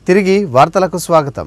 తిరిగి వార్తలకు స్వాగతం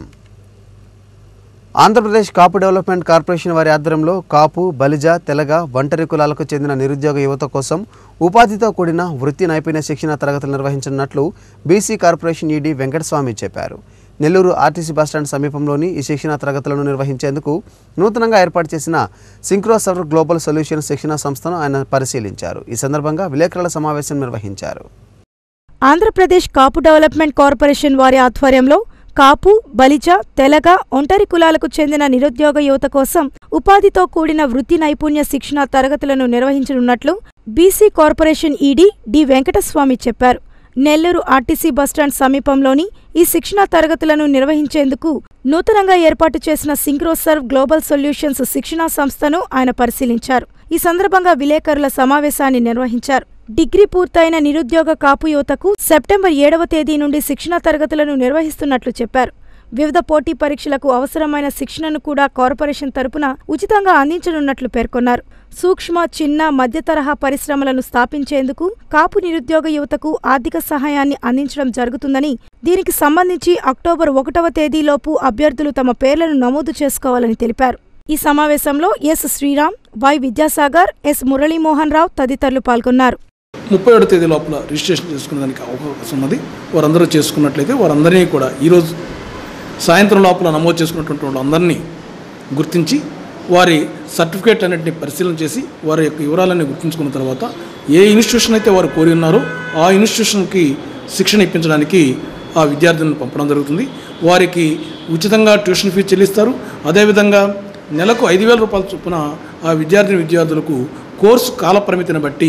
ఆంధ్రప్రదేశ్ కాపు డెవలప్మెంట్ కార్పొరేషన్ వారి ఆధ్వర్యంలో కాపు బలిజ తెలగ ఒంటరి కులాలకు చెందిన నిరుద్యోగ యువత కోసం ఉపాధితో కూడిన వృత్తి నైపుణ్య శిక్షణ తరగతులు నిర్వహించనున్నట్లు బీసీ కార్పొరేషన్ ఈడీ వెంకటస్వామి చెప్పారు నెల్లూరు ఆర్టీసీ బస్టాండ్ సమీపంలోని ఈ శిక్షణ తరగతులను నిర్వహించేందుకు నూతనంగా ఏర్పాటు చేసిన సింక్రోసర్ గ్లోబల్ సొల్యూషన్ శిక్షణ సంస్థను ఆయన పరిశీలించారు ఈ సందర్భంగా విలేకరుల సమావేశం నిర్వహించారు ఆంధ్రప్రదేశ్ కాపు డెవలప్మెంట్ కార్పొరేషన్ వారి ఆధ్వర్యంలో కాపు బలిజ తెలగ ఒంటరి కులాలకు చెందిన నిరుద్యోగ యువత కోసం ఉపాధితో కూడిన వృత్తి నైపుణ్య శిక్షణ తరగతులను నిర్వహించనున్నట్లు BC corporation ED D Venkataswamy చెప్పారు నెల్లూరు ఆర్టీసీ బస్టాండ్ సమీపంలోని ఈ శిక్షణ తరగతులను నిర్వహించేందుకు నూతనంగా ఏర్పాటు చేసిన సింక్రోసర్వ్ గ్లోబల్ సొల్యూషన్స్ శిక్షణా సంస్థను ఆయన పరిశీలించారు ఈ సందర్భంగా విలేకరుల సమావేశాన్ని నిర్వహించారు డిగ్రీ పూర్తయిన నిరుద్యోగ కాపు యువతకు సెప్టెంబర్ ఏడవ తేదీ నుండి శిక్షణ తరగతులను నిర్వహిస్తున్నట్లు చెప్పారు వివిధ పోటీ పరీక్షలకు అవసరమైన శిక్షణను కూడా కార్పొరేషన్ తరపున ఉచితంగా అందించనున్నట్లు పేర్కొన్నారు సూక్ష్మ చిన్న మధ్య తరహా పరిశ్రమలను స్థాపించేందుకు కాపు నిరుద్యోగ యువతకు ఆర్థిక సహాయాన్ని అందించడం జరుగుతుందని దీనికి సంబంధించి అక్టోబర్ ఒకటవ తేదీలోపు అభ్యర్థులు తమ పేర్లను నమోదు చేసుకోవాలని తెలిపారు ఈ సమావేశంలో S Sriram Y Vidyasagar S Muralimohan Rao తదితరులు పాల్గొన్నారు ముప్పై ఏడు తేదీ లోపల రిజిస్ట్రేషన్ చేసుకునేదానికి అవకాశం ఉన్నది వారందరూ చేసుకున్నట్లయితే వారందరినీ కూడా ఈరోజు సాయంత్రం లోపల నమోదు చేసుకున్నటువంటి వాళ్ళందరినీ గుర్తించి వారి సర్టిఫికేట్ అన్నింటిని పరిశీలన చేసి వారి యొక్క వివరాలన్నీ గుర్తుంచుకున్న తర్వాత ఏ ఇన్స్టిట్యూషన్ అయితే వారు కోరి ఉన్నారో ఆ ఇన్స్టిట్యూషన్కి శిక్షణ ఇప్పించడానికి ఆ విద్యార్థులను పంపడం జరుగుతుంది వారికి ఉచితంగా ట్యూషన్ ఫీజు చెల్లిస్తారు అదేవిధంగా నెలకు ఐదు వేల రూపాయల చొప్పున ఆ విద్యార్థిని విద్యార్థులకు కోర్సు కాల పరిమితిని బట్టి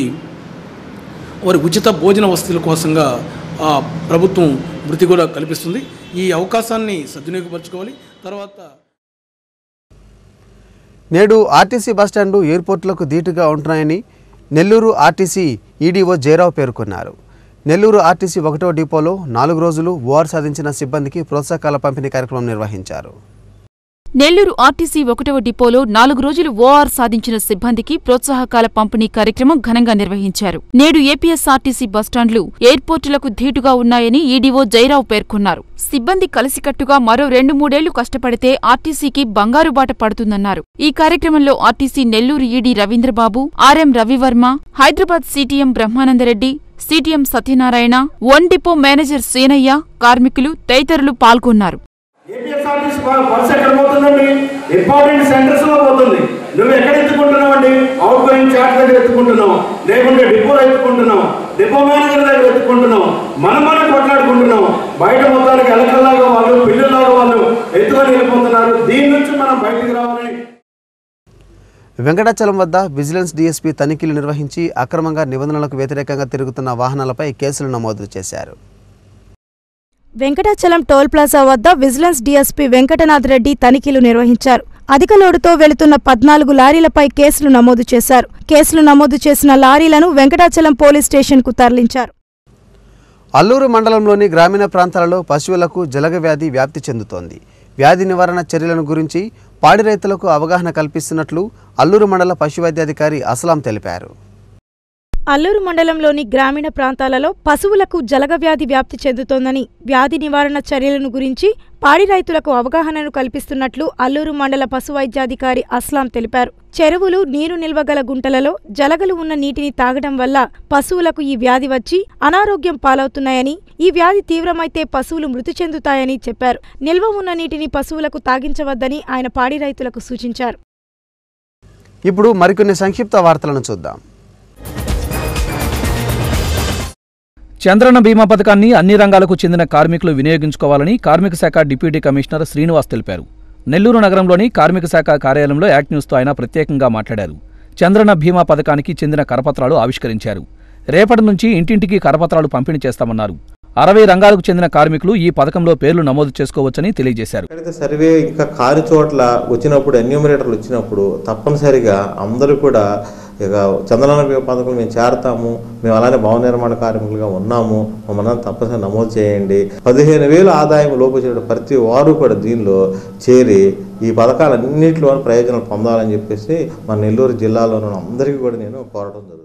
వారి ఉచిత భోజన వసతుల కోసంగా ఆ ప్రభుత్వం వృత్తి కూడా కల్పిస్తుంది ఈ అవకాశాన్ని సద్వినియోగపరచుకోవాలి తర్వాత నేడు ఆర్టీసీ బస్టాండు ఎయిర్పోర్టులకు ధీటుగా ఉంటున్నాయని నెల్లూరు ఆర్టీసీ ఈడీఓ జయరావు పేర్కొన్నారు నెల్లూరు ఆర్టీసీ ఒకటో డిపోలో నాలుగు రోజులు ఓఆర్ సాధించిన సిబ్బందికి ప్రోత్సాహకాల పంపిణీ కార్యక్రమం నిర్వహించారు నెల్లూరు ఆర్టీసీ ఒకటవ డిపోలో నాలుగు రోజులు ఓఆర్ సాధించిన సిబ్బందికి ప్రోత్సాహకాల పంపిణీ కార్యక్రమం ఘనంగా నిర్వహించారు నేడు ఏపీఎస్ఆర్టీసీ బస్టాండ్లు ఎయిర్పోర్టులకు ధీటుగా ఉన్నాయని ఈడీఓ జయరావు పేర్కొన్నారు సిబ్బంది కలిసికట్టుగా మరో రెండు మూడేళ్లు కష్టపడితే ఆర్టీసీకి బంగారు బాట పడుతుందన్నారు ఈ కార్యక్రమంలో RTC Nellore ED Ravindrababu RM Ravivarma Hyderabad CTM Brahmanandareddy CTM Satyanarayana one depot manager Senaiah కార్మికులు తదితరులు పాల్గొన్నారు ఏపీఎస్ఆర్టీసీ బస్సు ఎక్కడ పోతుందండి ఇంపార్టెంట్ సెంటర్స్ లో పోతుంది నువ్వు ఎక్కడ ఎత్తుకుంటున్నావు అండి అవుట్ గోయింగ్ చార్ట్ దగ్గర ఎత్తుకుంటున్నావు లేకుంటే డిపోలో ఎత్తుకుంటున్నావు డిపో మేనేజర్ దగ్గర ఎత్తుకుంటున్నావు మనం మనం కొట్లాడుకుంటున్నాం బయట మొత్తానికి ఎలకల్లాగా వాళ్ళు పిల్లల్లాగా వాళ్ళు ఎత్తుకొని వెళ్ళిపోతున్నారు దీని నుంచి మనం బయటికి రావాలని వెంకటాచలం వద్ద విజిలెన్స్ డీఎస్పీ తనిఖీలు నిర్వహించి అక్రమంగా నిబంధనలకు వ్యతిరేకంగా తిరుగుతున్న వాహనాలపై కేసులు నమోదు చేశారు వెంకటాచలం టోల్ ప్లాజా వద్ద విజిలెన్స్ డీఎస్పీ వెంకటనాథ్ రెడ్డి తనిఖీలు నిర్వహించారు అధిక లోడుతో వెళుతున్న పద్నాలుగు లారీలపై కేసులు నమోదు చేశారు కేసులు నమోదు చేసిన లారీలను వెంకటాచలం పోలీస్ స్టేషన్కు తరలించారు అల్లూరు మండలంలోని గ్రామీణ ప్రాంతాలలో పశువులకు జలగ వ్యాధి వ్యాప్తి చెందుతోంది వ్యాధి నివారణ చర్యలను గురించి పాడి రైతులకు అవగాహన కల్పిస్తున్నట్లు అల్లూరు మండల పశువైద్యాధికారి అస్లాం తెలిపారు అల్లూరు మండలంలోని గ్రామీణ ప్రాంతాలలో పశువులకు జలగ వ్యాధి వ్యాప్తి చెందుతోందని వ్యాధి నివారణ చర్యలను గురించి పాడి రైతులకు అవగాహనను కల్పిస్తున్నట్లు అల్లూరు మండల పశు వైద్యాధికారి అస్లాం తెలిపారు చెరువులు నీరు నిల్వగల గుంటలలో జలగలు ఉన్న నీటిని తాగడం వల్ల పశువులకు ఈ వ్యాధి వచ్చి అనారోగ్యం పాలవుతున్నాయని ఈ వ్యాధి తీవ్రమైతే పశువులు మృతి చెందుతాయని చెప్పారు నిల్వ ఉన్న నీటిని పశువులకు తాగించవద్దని ఆయన పాడి రైతులకు సూచించారు ఇప్పుడు మరికొన్ని సంక్షిప్త వార్తలను చూద్దాం చంద్రన్న బీమా పథకాన్ని అన్ని రంగాలకు చెందిన కార్మికులు వినియోగించుకోవాలని కార్మిక శాఖ డిప్యూటీ కమిషనర్ శ్రీనివాస్ తెలిపారు నెల్లూరు నగరంలోని కార్మిక శాఖ కార్యాలయంలో యాక్ట్ న్యూస్తో ఆయన ప్రత్యేకంగా మాట్లాడారు చంద్రన్న బీమా పథకానికి చెందిన కరపత్రాలు ఆవిష్కరించారు రేపటి నుంచి ఇంటింటికి కరపత్రాలు పంపిణీ చేస్తామన్నారు అరవై రంగాలకు చెందిన కార్మికులు ఈ పథకంలో పేర్లు నమోదు చేసుకోవచ్చని తెలియజేశారు ఎక్కడైతే సర్వే ఇంకా కాని చోట్ల వచ్చినప్పుడు ఎన్యూమరేటర్లు వచ్చినప్పుడు తప్పనిసరిగా అందరూ కూడా ఇక చంద్రనారాయణ బీమా పథకం మేము చేరతాము మేము అలానే భవన నిర్మాణ కార్మికులుగా ఉన్నాము మమ్మల్ని తప్పనిసరిగా నమోదు చేయండి పదిహేను వేలు ఆదాయం లోపు వచ్చే ప్రతి వారు కూడా దీనిలో చేరి ఈ పథకాలన్నింటిలో ప్రయోజనాలు పొందాలని చెప్పేసి మన నెల్లూరు జిల్లాలో అందరికీ కూడా నేను కోరడం జరుగుతుంది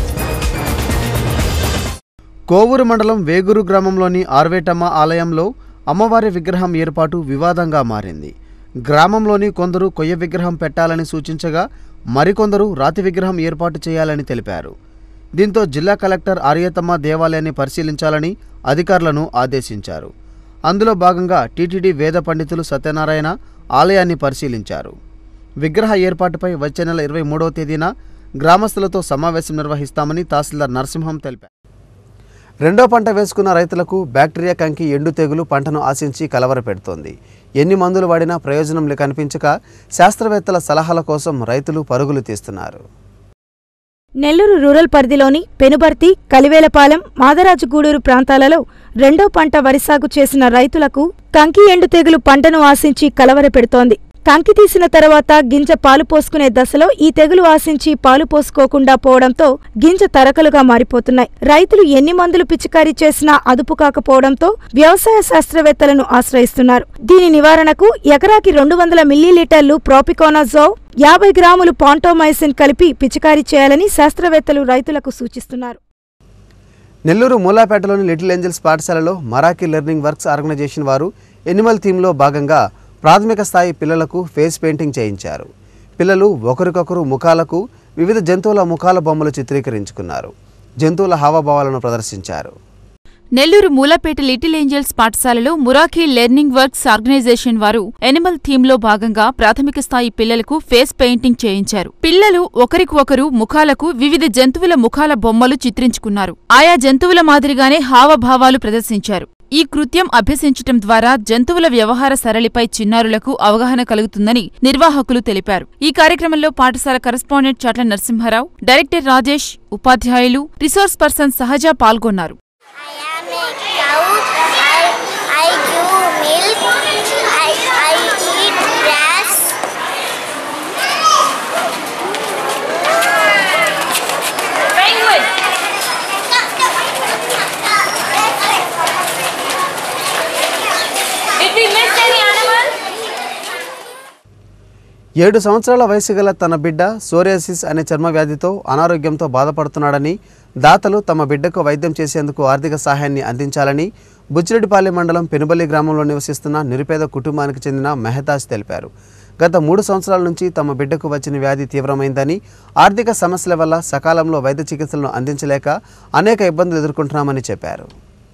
కోవూరు మండలం వేగూరు గ్రామంలోని ఆర్వేటమ్మ ఆలయంలో అమ్మవారి విగ్రహం ఏర్పాటు వివాదంగా మారింది గ్రామంలోని కొందరు కొయ్య విగ్రహం పెట్టాలని సూచించగా మరికొందరు రాతి విగ్రహం ఏర్పాటు చేయాలని తెలిపారు దీంతో జిల్లా కలెక్టర్ ఆర్యతమ్మ దేవాలయాన్ని పరిశీలించాలని అధికారులను ఆదేశించారు అందులో భాగంగా టీటీడీ వేద పండితులు సత్యనారాయణ ఆలయాన్ని పరిశీలించారు విగ్రహ ఏర్పాటుపై వచ్చే నెల ఇరవై మూడవ తేదీన గ్రామస్తులతో సమావేశం నిర్వహిస్తామని తహసీల్దార్ నరసింహం తెలిపారు రెండో పంట వేసుకున్న రైతులకు బ్యాక్టీరియా కంకి ఎండు తెగులు పంటను ఆశించి కలవరపెడుతోంది ఎన్ని మందులు వాడినా ప్రయోజనం లే- కనిపించక శాస్త్రవేత్తల సలహాల కోసం రైతులు పరుగులు తీస్తున్నారు నెల్లూరు రూరల్ పరిధిలోని పెనుబర్తి కలివేలపాలెం మాదరాజుగూడూరు ప్రాంతాలలో రెండో పంట వరి సాగు చేసిన రైతులకు కంకి ఎండు తెగులు పంటను ఆశించి కలవరపెడుతోంది కంకి తీసిన తర్వాత గింజ పాలు పోసుకునే దశలో ఈ తెగులు ఆశించి పాలు పోసుకోకుండా పోవడంతో గింజ తరకలుగా మారిపోతున్నాయి రైతులు ఎన్ని మందులు పిచికారీ చేసినా అదుపు కాకపోవడంతో వ్యవసాయ శాస్త్రవేత్తలను ఆశ్రయిస్తున్నారు దీని నివారణకు ఎకరాకి రెండు వందల మిల్లీలీటర్లు ప్రోపికోనాజోవ్ యాభై గ్రాములు పాంటోమైసిన్ కలిపి పిచికారీ చేయాలని శాస్త్రవేత్తలు రైతులకు సూచిస్తున్నారు నెల్లూరు మూలాపేటలోని లిటిల్ ఏంజల్స్ పాఠశాలలో మరాఠీ లెర్నింగ్ వర్క్స్ ఆర్గనైజేషన్ వారు ఎనిమల్ థీమ్లో భాగంగా ప్రాథమిక స్థాయి పిల్లలకు ఫేస్ పెయింటింగ్ చేయించారు పిల్లలు ఒకరికొకరు ముఖాలకు వివిధ జంతువుల ముఖాల బొమ్మలు చిత్రీకరించుకున్నారు జంతువుల హావభావాలను ప్రదర్శించారు నెల్లూరు మూలపేట లిటిల్ ఏంజల్స్ పాఠశాలలో మురాఖీ లెర్నింగ్ వర్క్స్ ఆర్గనైజేషన్ వారు ఎనిమల్ థీమ్ లో భాగంగా ప్రాథమిక స్థాయి పిల్లలకు ఫేస్ పెయింటింగ్ చేయించారు పిల్లలు ఒకరికి ఒకరు ముఖాలకు వివిధ జంతువుల ముఖాల బొమ్మలు చిత్రించుకున్నారు ఆయా జంతువుల మాదిరిగానే హావభావాలు ప్రదర్శించారు ఈ కృత్యం అభ్యసించటం ద్వారా జంతువుల వ్యవహార సరళిపై చిన్నారులకు అవగాహన కలుగుతుందని నిర్వాహకులు తెలిపారు ఈ కార్యక్రమంలో పాఠశాల కరెస్పాండెంట్ చాట్ల నరసింహారావు డైరెక్టర్ రాజేష్ ఉపాధ్యాయులు రిసోర్స్ పర్సన్ సహజ పాల్గొన్నారు I am a cow. I, I give milk. I, I eat grass. Penguin. Did we miss any animal? ఏడు సంవత్సరాల వయసు గల తన బిడ్డ సోరియాసిస్ అనే చర్మ వ్యాధితో అనారోగ్యంతో బాధపడుతున్నాడని దాతలు తమ బిడ్డకు వైద్యం చేసేందుకు ఆర్థిక సహాయాన్ని అందించాలని బుచ్చిరెడ్డిపాలెం మండలం పెనుబల్లి గ్రామంలో నివసిస్తున్న నిరుపేద కుటుంబానికి చెందిన మెహతాజ్ తెలిపారు గత మూడు సంవత్సరాల నుంచి తమ బిడ్డకు వచ్చిన వ్యాధి తీవ్రమైందని ఆర్థిక సమస్యల వల్ల సకాలంలో వైద్య చికిత్సలను అందించలేక అనేక ఇబ్బందులు ఎదుర్కొంటున్నామని చెప్పారు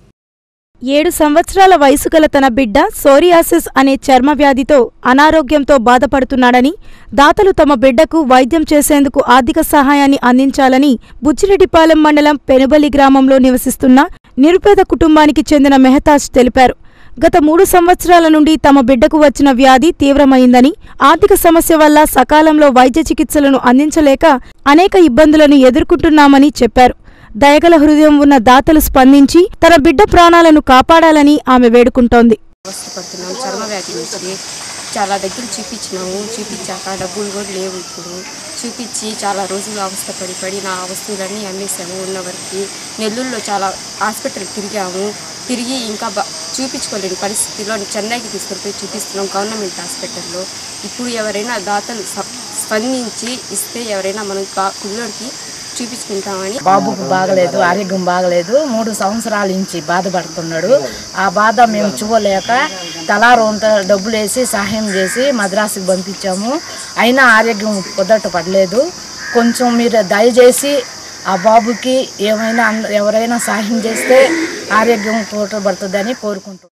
ఏడు సంవత్సరాల వయసు గల తన బిడ్డ సోరియాసిస్ అనే చర్మ వ్యాధితో అనారోగ్యంతో బాధపడుతున్నాడని దాతలు తమ బిడ్డకు వైద్యం చేసేందుకు ఆర్థిక సహాయాన్ని అందించాలని బుచ్చిరెడ్డిపాలెం మండలం పెనుబలి గ్రామంలో నివసిస్తున్న నిరుపేద కుటుంబానికి చెందిన మెహతాజ్ తెలిపారు గత మూడు సంవత్సరాల నుండి తమ బిడ్డకు వచ్చిన వ్యాధి తీవ్రమైందని ఆర్థిక సమస్య వల్ల సకాలంలో వైద్య చికిత్సలను అందించలేక అనేక ఇబ్బందులను ఎదుర్కొంటున్నామని చెప్పారు దయగల హృదయం ఉన్న దాతలు స్పందించి తన బిడ్డ ప్రాణాలను కాపాడాలని ఆమె వేడుకుంటోంది అవస్థపడుతున్నాం చర్మ వ్యాధి నుంచి చాలా దగ్గర చూపించినాము చూపించాక డబ్బులు కూడా లేవు ఇప్పుడు చూపించి చాలా రోజులు అవస్థపడి పడి నా వస్తువులన్నీ అమ్మేశాము ఉన్న వరకు నెల్లూరులో చాలా హాస్పిటల్ తిరిగాము తిరిగి ఇంకా బా చూపించుకోలేని పరిస్థితిలో చెన్నైకి తీసుకెళ్ళిపోయి చూపిస్తున్నాం గవర్నమెంట్ హాస్పిటల్లో ఇప్పుడు ఎవరైనా దాతలు స- స్పందించి ఇస్తే ఎవరైనా మనం కా- పిల్లోడికి చూపించుకుంటామని బాబుకు బాగలేదు ఆరోగ్యం బాగలేదు మూడు సంవత్సరాల నుంచి బాధపడుతున్నాడు ఆ బాధ మేము చూడలేక తలారోంత డబ్బులు వేసి సహాయం చేసి మద్రాసుకి పంపించాము అయినా ఆరోగ్యం కుదరట పడలేదు కొంచెం మీరు దయచేసి ఆ బాబుకి ఏమైనా అన్- ఎవరైనా సహాయం చేస్తే ఆరోగ్యం తోటపడుతుందని కోరుకుంటున్నాం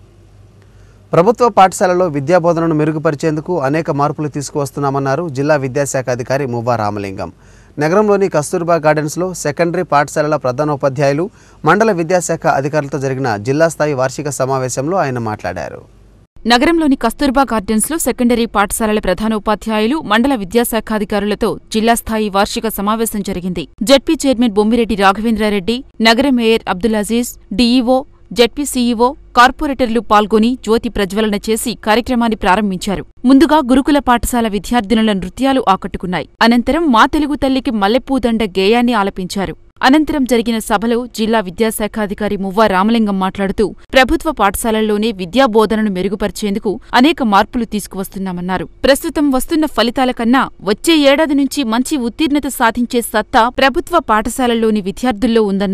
ప్రభుత్వ పాఠశాలలో విద్యాబోధనను మెరుగుపరిచేందుకు అనేక మార్పులు తీసుకువస్తున్నామన్నారు జిల్లా విద్యాశాఖ అధికారి మువ్వా రామలింగం నగరంలోని కస్తూర్బా గార్డెన్స్లో సెకండరీ పాఠశాలల ప్రధానోపాధ్యాయులు మండల విద్యాశాఖ అధికారులతో జరిగిన జిల్లా స్థాయి వార్షిక సమావేశంలో ఆయన మాట్లాడారు నగరంలోని కస్తూర్బా గార్డెన్స్లో సెకండరీ పాఠశాలల ప్రధానోపాధ్యాయులు మండల విద్యాశాఖాధికారులతో జిల్లా స్థాయి వార్షిక సమావేశం జరిగింది జడ్పీ చైర్మన్ బొమ్మిరెడ్డి రాఘవేంద్రారెడ్డి నగర mayor Abdul Aziz DEO ZP CEO కార్పొరేటర్లు పాల్గొని జ్యోతి ప్రజ్వలన చేసి కార్యక్రమాన్ని ప్రారంభించారు ముందుగా గురుకుల పాఠశాల విద్యార్థినుల నృత్యాలు ఆకట్టుకున్నాయి అనంతరం మా తెలుగు తల్లికి మల్లెపూదండ గేయాన్ని ఆలపించారు అనంతరం జరిగిన సభలో జిల్లా విద్యాశాఖాధికారి మువ్వా రామలింగం మాట్లాడుతూ ప్రభుత్వ పాఠశాలల్లోనే విద్యా బోధనను మెరుగుపరిచేందుకు అనేక మార్పులు తీసుకువస్తున్నామన్నారు ప్రస్తుతం వస్తున్న ఫలితాల కన్నా వచ్చే ఏడాది నుంచి మంచి ఉత్తీర్ణత సాధించే సత్తా ప్రభుత్వ పాఠశాలల్లోని విద్యార్థుల్లో ఉందన్నారు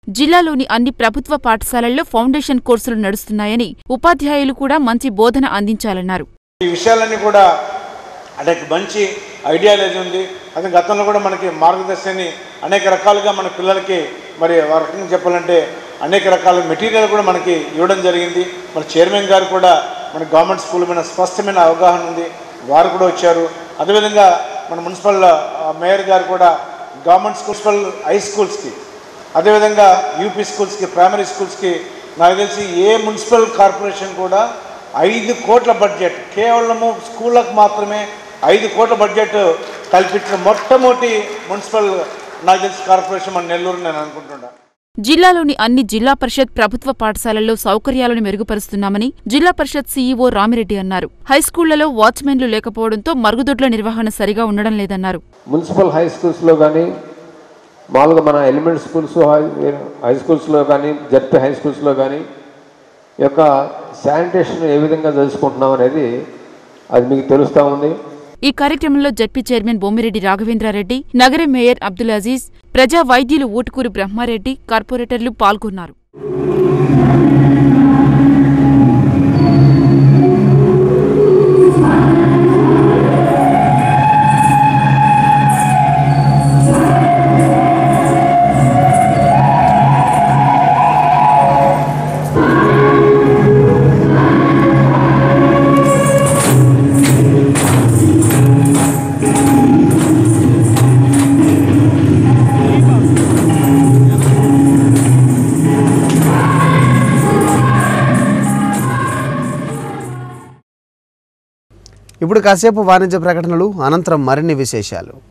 జిల్లాలోని అన్ని ప్రభుత్వ పాఠశాలల్లో ఫౌండేషన్ కోర్సులు నడుస్తున్నాయని ఉపాధ్యాయులు కూడా మంచి బోధన అందించాలన్నారు ఈ విషయాలన్నీ కూడా అనేక మంచి ఐడియాలజీ ఉంది అదే గతంలో కూడా మనకి మార్గదర్శిని అనేక రకాలుగా మన పిల్లలకి మరి ఆ రకంగా చెప్పాలంటే అనేక రకాల మెటీరియల్ కూడా మనకి ఇవ్వడం జరిగింది మన చైర్మన్ గారు కూడా మన గవర్నమెంట్ స్కూల్ మీద స్పష్టమైన అవగాహన ఉంది వారు కూడా వచ్చారు అదేవిధంగా మన మున్సిపల్ ఆ, మేయర్ గారు కూడా గవర్నమెంట్ మున్సిపల్ హై స్కూల్స్కి అదేవిధంగా యూపీ స్కూల్స్కి ప్రైమరీ స్కూల్స్కి నాకు తెలిసి ఏ మున్సిపల్ కార్పొరేషన్ కూడా ఐదు కోట్ల బడ్జెట్ కేవలము స్కూళ్ళకు మాత్రమే ఐదు కోట్ల బడ్జెట్ కల్పించిన మొట్టమొదటి మున్సిపల్ నాకు తెలిసి కార్పొరేషన్ మన నెల్లూరు నేను అనుకుంటున్నా జిల్లాలోని అన్ని జిల్లా పరిషత్ ప్రభుత్వ పాఠశాలల్లో సౌకర్యాలను మెరుగుపరుస్తున్నామని జిల్లా పరిషత్ సీఈఓ రామిరెడ్డి అన్నారు హైస్కూళ్లలో వాచ్మెన్లు లేకపోవడంతో మరుగుదొడ్ల నిర్వహణ సరిగా ఉండడం లేదన్నారు మున్సిపల్ హై స్కూల్స్లో కానీ మామూలుగా మన ఎలిమెంట్ స్కూల్స్ హై హై స్కూల్స్లో కానీ జడ్పీ హై స్కూల్స్లో కానీ ఈ యొక్క శానిటేషన్ ఏ విధంగా తెలుసుకుంటున్నాం అనేది అది మీకు తెలుస్తూ ఉంది ఈ కార్యక్రమంలో జడ్పీ చైర్మన్ బొమ్మిరెడ్డి రాఘవేంద్రారెడ్డి నగర మేయర్ అబ్దుల్ అజీజ్ ప్రజా వైద్యులు ఊటుకూరు బ్రహ్మారెడ్డి కార్పొరేటర్లు పాల్గొన్నారు ఇప్పుడు కాసేపు వాణిజ్య ప్రకటనలు అనంతరం మరిన్ని విశేషాలు